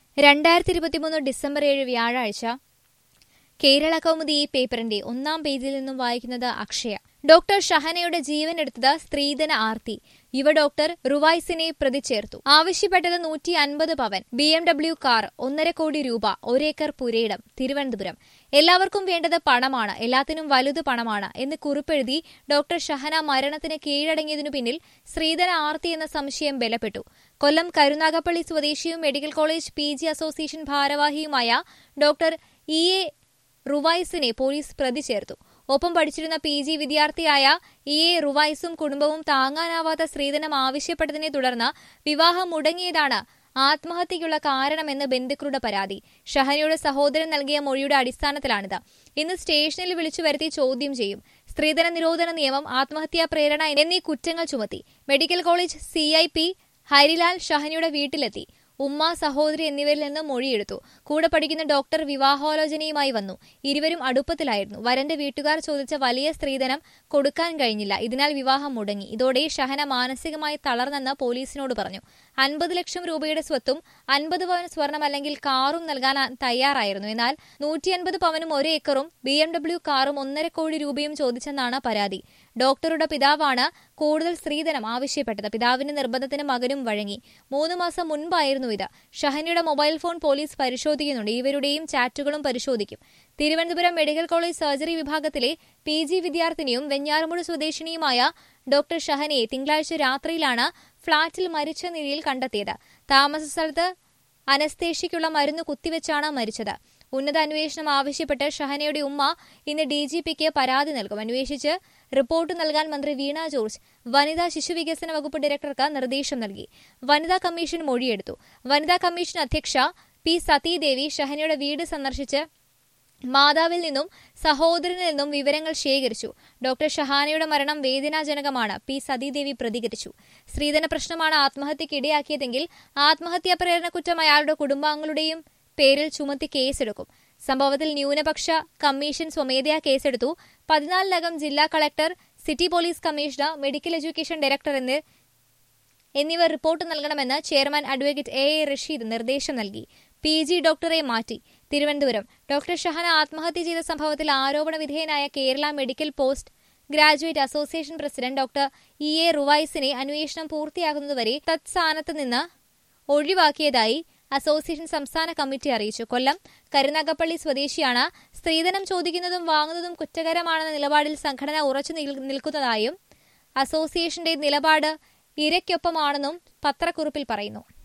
രണ്ടായിരത്തി ഇരുപത്തിമൂന്ന് ഡിസംബർ ഏഴ് വ്യാഴാഴ്ച കേരള കൗമുദി ഈ പേപ്പറിന്റെ ഒന്നാം പേജിൽ നിന്നും വായിക്കുന്നത് അക്ഷയ ഡോക്ടർ ഷഹനയുടെ ജീവൻ എടുത്തത് സ്ത്രീധന ആർത്തി യുവ ഡോക്ടർ റുവൈസിനെ പ്രതി ചേർത്തു ആവശ്യപ്പെട്ടത് നൂറ്റി അൻപത് പവൻ ബി എം ഡബ്ല്യു കാർ ഒന്നര കോടി രൂപ ഒരേക്കർ പുരയിടം തിരുവനന്തപുരം എല്ലാവർക്കും വേണ്ടത് പണമാണ് എല്ലാത്തിനും വലുത് പണമാണ് എന്ന് കുറിപ്പെഴുതി ഡോക്ടർ ഷഹന മരണത്തിന് കീഴടങ്ങിയതിനു പിന്നിൽ സ്ത്രീധന ആർത്തി എന്ന സംശയം ബലപ്പെട്ടു കൊല്ലം കരുനാഗപ്പള്ളി സ്വദേശിയും medical college P G association ഭാരവാഹിയുമായ ഡോക്ടർ ഇ എ റുവൈസിനെ പോലീസ് പ്രതി ചേർത്തു ഒപ്പം പഠിച്ചിരുന്ന പി ജി വിദ്യാർത്ഥിയായ ഇ എ റുവൈസും കുടുംബവും താങ്ങാനാവാത്ത സ്ത്രീധനം ആവശ്യപ്പെട്ടതിനെ തുടർന്ന് വിവാഹം മുടങ്ങിയതാണ് ആത്മഹത്യയ്ക്കുള്ള കാരണമെന്ന് ബന്ധുക്കളുടെ പരാതി ഷഹനയുടെ സഹോദരൻ നൽകിയ മൊഴിയുടെ അടിസ്ഥാനത്തിലാണിത് ഇന്ന് സ്റ്റേഷനിൽ വിളിച്ചു വരുത്തി ചോദ്യം ചെയ്യും സ്ത്രീധന നിരോധന നിയമം ആത്മഹത്യാ പ്രേരണ എന്നീ കുറ്റങ്ങൾ ചുമത്തി medical college C I P Harilal ഷഹനയുടെ വീട്ടിലെത്തി ഉമ്മ സഹോദരി എന്നിവരിൽ നിന്ന് മൊഴിയെടുത്തു കൂടെ പഠിക്കുന്ന ഡോക്ടർ വിവാഹാലോചനയുമായി വന്നു ഇരുവരും അടുപ്പത്തിലായിരുന്നു വരന്റെ വീട്ടുകാർ ചോദിച്ച വലിയ സ്ത്രീധനം കൊടുക്കാൻ കഴിഞ്ഞില്ല ഇതിനാൽ വിവാഹം മുടങ്ങി ഇതോടെ ഷഹന മാനസികമായി തളർന്നെന്ന് പോലീസിനോട് പറഞ്ഞു അൻപത് ലക്ഷം രൂപയുടെ സ്വത്തും അൻപത് പവൻ സ്വർണം അല്ലെങ്കിൽ കാറും നൽകാൻ തയ്യാറായിരുന്നു എന്നാൽ നൂറ്റി അൻപത് പവനും ഒരു ഏക്കറും ബി എം ഡബ്ല്യു കാറും ഒന്നര കോടി രൂപയും ചോദിച്ചെന്നാണ് പരാതി ഡോക്ടറുടെ പിതാവാണ് കൂടുതൽ സ്ത്രീധനം ആവശ്യപ്പെട്ടത് പിതാവിന്റെ നിർബന്ധത്തിന് മകനും വഴങ്ങി മൂന്ന് മാസം മുൻപായിരുന്നു ഇത് ഷഹനയുടെ മൊബൈൽ ഫോൺ പോലീസ് പരിശോധിക്കുന്നുണ്ട് ഇവരുടെയും ചാറ്റുകളും പരിശോധിക്കും തിരുവനന്തപുരം മെഡിക്കൽ കോളേജ് സർജറി വിഭാഗത്തിലെ പി ജി വിദ്യാർത്ഥിനിയും വെഞ്ഞാറമൂട് സ്വദേശിനിയുമായ ഡോക്ടർ ഷഹനയെ തിങ്കളാഴ്ച രാത്രിയിലാണ് ഫ്ളാറ്റിൽ മരിച്ച നിലയിൽ കണ്ടെത്തിയത് താമസ സ്ഥലത്ത് അനസ്തേഷ്യയ്ക്കുള്ള മരുന്ന് കുത്തിവെച്ചാണ് മരിച്ചത് ഉന്നത അന്വേഷണം ആവശ്യപ്പെട്ട് ഷഹനയുടെ ഉമ്മ ഇന്ന് ഡി ജി പിക്ക് പരാതി നൽകും അന്വേഷിച്ച് റിപ്പോർട്ട് നൽകാൻ മന്ത്രി വീണ ജോർജ് വനിതാ ശിശുവികസന വകുപ്പ് ഡയറക്ടർക്ക് നിർദ്ദേശം നൽകി വനിതാ കമ്മീഷൻ മൊഴിയെടുത്തു വനിതാ കമ്മീഷൻ അധ്യക്ഷ പി സതീദേവി ഷഹനയുടെ വീട് സന്ദർശിച്ച് മാതാവിൽ നിന്നും സഹോദരനിൽ നിന്നും വിവരങ്ങൾ ശേഖരിച്ചു ഡോക്ടർ ഷഹാനയുടെ മരണം വേദനാജനകമാണ് പി സതീദേവി പ്രതികരിച്ചു സ്ത്രീധന പ്രശ്നമാണ് ആത്മഹത്യയ്ക്ക് ഇടയാക്കിയതെങ്കിൽ ആത്മഹത്യാ പ്രേരണ കുറ്റം അയാളുടെ കുടുംബാംഗങ്ങളുടെയും പേരിൽ ചുമത്തി കേസെടുക്കും സംഭവത്തിൽ ന്യൂനപക്ഷ കമ്മീഷൻ സ്വമേധയാ കേസെടുത്തു പതിനാലിനകം ജില്ലാ collector city police commissioner medical education director എന്നിവർ റിപ്പോർട്ട് നൽകണമെന്ന് chairman advocate A A Rasheed നിർദ്ദേശം നൽകി പി ജി ഡോക്ടറെ മാറ്റി തിരുവനന്തപുരം ഡോക്ടർ ഷഹന ആത്മഹത്യ ചെയ്ത സംഭവത്തിൽ ആരോപണ വിധേയനായ Kerala medical post graduate association president doctor E A റുവൈസിനെ അന്വേഷണം പൂർത്തിയാകുന്നതുവരെ തത്സ്ഥാനത്ത് നിന്ന് ഒഴിവാക്കിയതായി അസോസിയേഷൻ സംസ്ഥാന കമ്മിറ്റി അറിയിച്ചു കൊല്ലം കരുനാഗപ്പള്ളി സ്വദേശിയാണ് സ്ത്രീധനം ചോദിക്കുന്നതും വാങ്ങുന്നതും കുറ്റകരമാണെന്ന നിലപാടിൽ സംഘടന ഉറച്ചു നിൽക്കുന്നതായും അസോസിയേഷന്റെ നിലപാട് ഇരയ്ക്കൊപ്പമാണെന്നും പത്രക്കുറിപ്പിൽ പറയുന്നു